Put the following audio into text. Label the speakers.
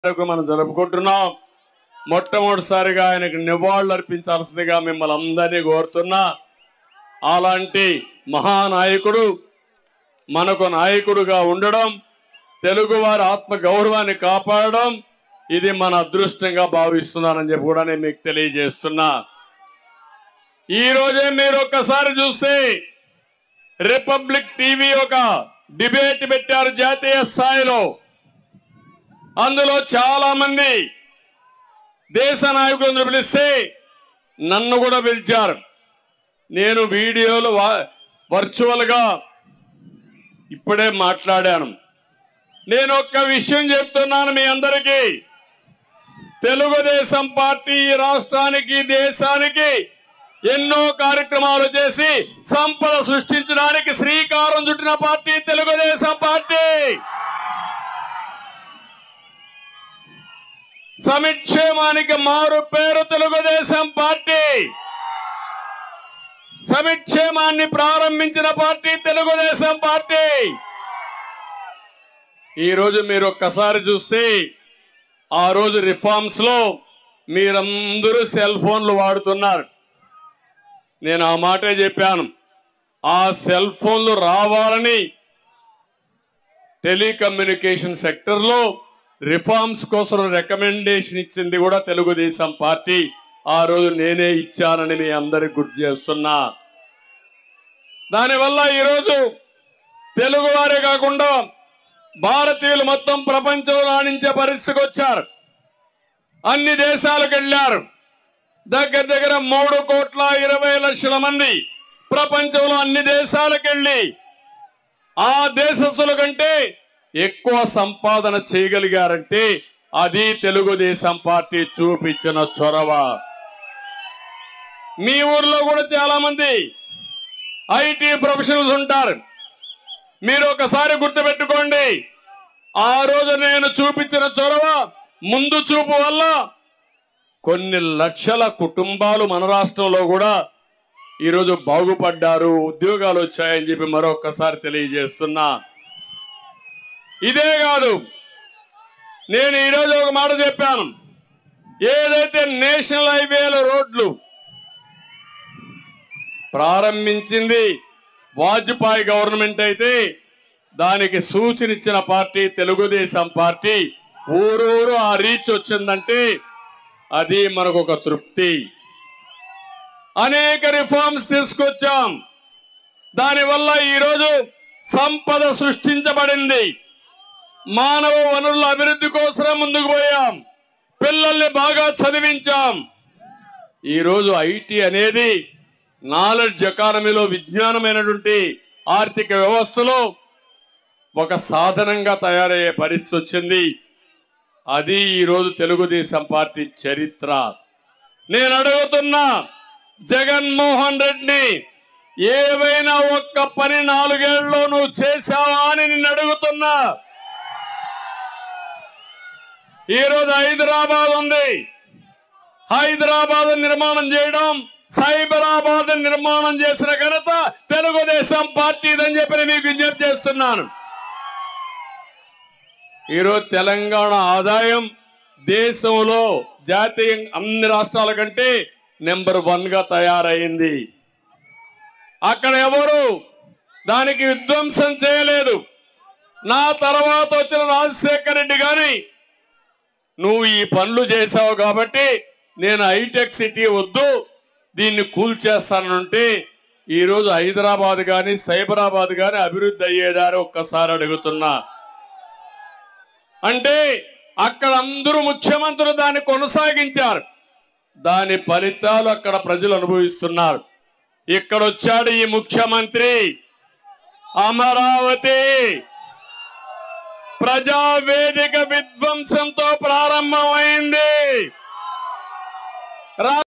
Speaker 1: వరకు మనం జరుపుకుంటున్నాం మొట్టమొదటిసారిగా ఆయనకు నివాళులు అర్పించాల్సిందిగా మిమ్మల్ని అందరినీ కోరుతున్నా అలాంటి మహానాయకుడు మనకు నాయకుడుగా ఉండడం తెలుగువారి ఆత్మ గౌరవాన్ని కాపాడడం ఇది మన అదృష్టంగా భావిస్తున్నానని చెప్పి కూడా నేను మీకు తెలియజేస్తున్నా ఈ రోజే మీరు ఒక్కసారి చూస్తే రిపబ్లిక్ టీవీ ఒక డిబేట్ పెట్టారు జాతీయ స్థాయిలో అందులో చాలా మంది దేశ నాయకులను పిలిస్తే నన్ను కూడా పిలిచారు నేను వీడియోలు వా- వర్చువల్ గా ఇప్పుడే మాట్లాడాను నేను ఒక్క విషయం చెప్తున్నాను మీ అందరికీ తెలుగుదేశం పార్టీ ఈ రాష్ట్రానికి దేశానికి ఎన్నో కార్యక్రమాలు చేసి సంపద సృష్టించడానికి శ్రీకారం చుట్టిన పార్టీ తెలుగుదేశం పార్టీ సమిక్షేమానికి మారు పేరు తెలుగుదేశం పార్టీ సమిక్షేమాన్ని ప్రారంభించిన పార్టీ తెలుగుదేశం పార్టీ ఈ రోజు మీరు ఒక్కసారి చూస్తే ఆ రోజు రిఫార్మ్స్ లో మీరందరూ సెల్ ఫోన్లు వాడుతున్నారు నేను ఆ మాటే చెప్పాను ఆ సెల్ ఫోన్లు రావాలని టెలికమ్యూనికేషన్ సెక్టర్ లో రిఫార్మ్స్ కోసం రికమెండేషన్ ఇచ్చింది కూడా తెలుగుదేశం పార్టీ ఆ రోజు నేనే ఇచ్చానని మీ అందరికి గుర్తు చేస్తున్నా దానివల్ల ఈరోజు తెలుగు వారే కాకుండా భారతీయులు మొత్తం ప్రపంచం రాణించే పరిస్థితికి వచ్చారు అన్ని దేశాలకు వెళ్ళారు దగ్గర దగ్గర మూడు కోట్ల ఇరవై లక్షల మంది ప్రపంచంలో అన్ని దేశాలకు వెళ్ళి ఆ దేశస్తుల కంటే ఎక్కువ సంపాదన చేయగలిగారంటే అది తెలుగుదేశం పార్టీ చూపించిన చొరవ మీ ఊర్లో కూడా చాలా మంది ఐటీ ప్రొఫెషనల్స్ ఉంటారు మీరు ఒకసారి గుర్తుపెట్టుకోండి ఆ రోజు నేను చూపించిన చొరవ ముందు చూపు వల్ల కొన్ని లక్షల కుటుంబాలు మన రాష్ట్రంలో కూడా ఈరోజు బాగుపడ్డారు ఉద్యోగాలు వచ్చాయని చెప్పి మరొకసారి తెలియజేస్తున్నా ఇదే కాదు నేను ఈరోజు ఒక మాట చెప్పాను ఏదైతే నేషనల్ హైవేల రోడ్లు ప్రారంభించింది వాజ్పేయి గవర్నమెంట్ అయితే దానికి సూచన ఇచ్చిన పార్టీ తెలుగుదేశం పార్టీ ఊరూరు ఆ రీచ్ వచ్చిందంటే అది మనకు ఒక తృప్తి అనేక రిఫార్మ్స్ తీసుకొచ్చాం దానివల్ల ఈరోజు సంపద సృష్టించబడింది మానవ వనరుల అభివృద్ధి కోసం ముందుకు పోయాం పిల్లల్ని బాగా చదివించాం ఈరోజు ఐటీ అనేది నాలెడ్జ్ ఎకానమీలో విజ్ఞానమైనటువంటి ఆర్థిక వ్యవస్థలో ఒక సాధనంగా తయారయ్యే పరిస్థితి వచ్చింది అది ఈరోజు తెలుగుదేశం పార్టీ చరిత్ర నేను అడుగుతున్నా జగన్మోహన్ రెడ్డి ఏవైనా ఒక్క పని నాలుగేళ్లలో నువ్వు చేశావా అని నిన్ను అడుగుతున్నా ఈరోజు హైదరాబాద్ ఉంది హైదరాబాద్ నిర్మాణం చేయడం సైబరాబాద్ నిర్మాణం చేసిన ఘనత తెలుగుదేశం పార్టీదని చెప్పి నేను మీకు విజ్ఞప్తి చేస్తున్నాను ఈరోజు తెలంగాణ ఆదాయం దేశంలో జాతీయ అన్ని రాష్ట్రాల కంటే నెంబర్ వన్ గా తయారైంది అక్కడ ఎవరు దానికి విధ్వంసం చేయలేదు నా తర్వాత వచ్చిన రాజశేఖర రెడ్డి గాని నువ్వు ఈ పనులు చేశావు కాబట్టి నేను హైటెక్ సిటీ వద్దు దీన్ని కూల్చేస్తానంటే ఈ రోజు హైదరాబాద్ గాని సైబరాబాద్ గాని అభివృద్ధి అయ్యేదారి ఒక్కసారి అడుగుతున్నా అంటే అక్కడ అందరూ ముఖ్యమంత్రులు దాన్ని కొనసాగించారు దాని ఫలితాలు అక్కడ ప్రజలు అనుభవిస్తున్నారు ఇక్కడ వచ్చాడు ఈ ముఖ్యమంత్రి అమరావతి ప్రజావేదిక విధ్వంసంతో ప్రారంభమైంది రా